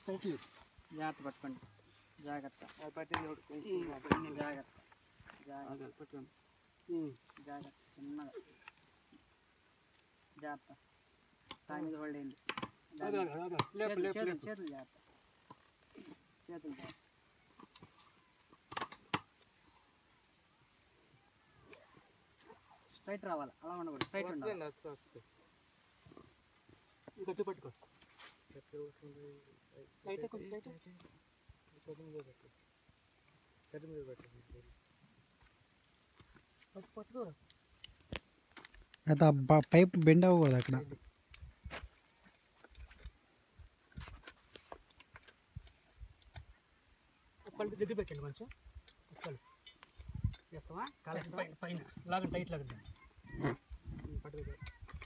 Straight లేదు జాగ్రత్త పట్టుకోండి జాగ్రత్త అది పట్టింది ఒకటి కొంచెం జాగ్రత్త జాగ్రత్త పట్టుకోండి జాగ్రత్త చిన్నగా జాగ్రత్త దాని మీద హోల్డ్ అయింది అదే అదే అదే లేపు చేతులు లేపు చేతులు లేపు చేతులు జాగ్రత్త చేతులు జాగ్రత్త స్ట్రైట్ రావాలి అలా ఉండకూడదు స్ట్రైట్ ఉండాలి వస్తుందండి వస్తుంది వస్తుంది గట్టి పట్టుకో చక్కెర వస్తుంది. లైట్ కొంచెం లైట్ కట్టు మీద పెట్టు కట్టు మీద పెట్టు పట్టుకో అయితే ఆ బ- పైప్ బెండ్ అవ్వకూడదు అక్కడ పళ్ళు దగ్గర పెట్టండి కొంచెం పళ్ళు చేస్తావా కాలు వేస్తావా? పైన పైన లాగండి టైట్ లాగండి పట్టు దగ్గర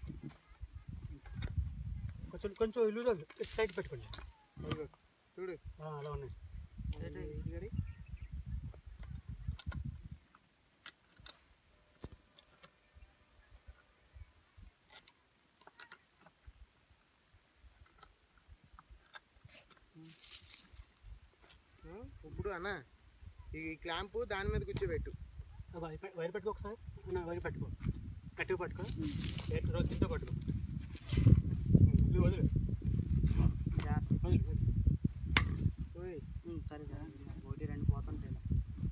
కొంచెం కొంచెం లూజ్ టైట్ పెట్టుకోండి అదిగో, చూడు ఆ, అలా ఉన్నాయి ఇది ఇది గడి. ఆ, ఇప్పుడు అన్న ఈ క్లాంపు దాని మీద కూర్చోబెట్టు ఆ, వైర్ పె- వైర్ పెట్టుకో ఒకసారి నా వైర్ పెట్టుకో గట్టిగా పట్టుకో ఏ- రోజు కింద పట్టుకో వదిలు, వదిలు జాగ్రత్త వదిలు, వదిలు. ఓయ్ ఉమ్, సరే సరే ఒకటి రెండు పోతుంటాయి ఇలా.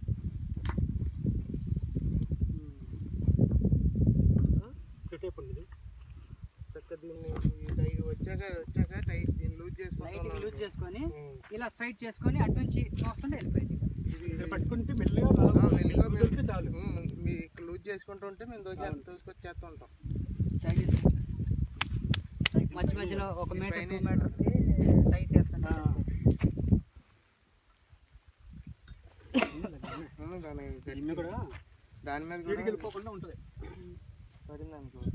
ఉమ్. టేప్ ఉంది ఇది. చక్క దీన్ని ఈ టైట్ వచ్చాక వచ్చాక టైట్ దీన్ని లూజ్ లైట్ చేసుకుంటాం లూజ్ చేసుకొని ఉమ్. ఇలా స్ట్రైట్ చేసుకొని అటు నుంచి తోస్తుంటే వెళ్ళిపోయింది ఇది ఇక్కడ పట్టుకుంటే మెల్లిగా ఆ, లాగు. మెల్లిగా మేము- వదిలితే చాలు ఉమ్, మీరు లూజ్ చేసుకుంటూ ఉంటే మేము దోశ దోసుకొచ్చేస్తూ ఉంటాం మధ్య మధ్యలో ఒక ఈ మీటర్ పైన టూ వేసుకోవాలి. మీటర్స్కి టైస్ వేస్తాను ఆ. ఉమ్, దాని దీన్ని కూడా దాని మీద వీడికి కూడా వెళ్ళిపోకుండా ఉంటుంది పడింది అనుకో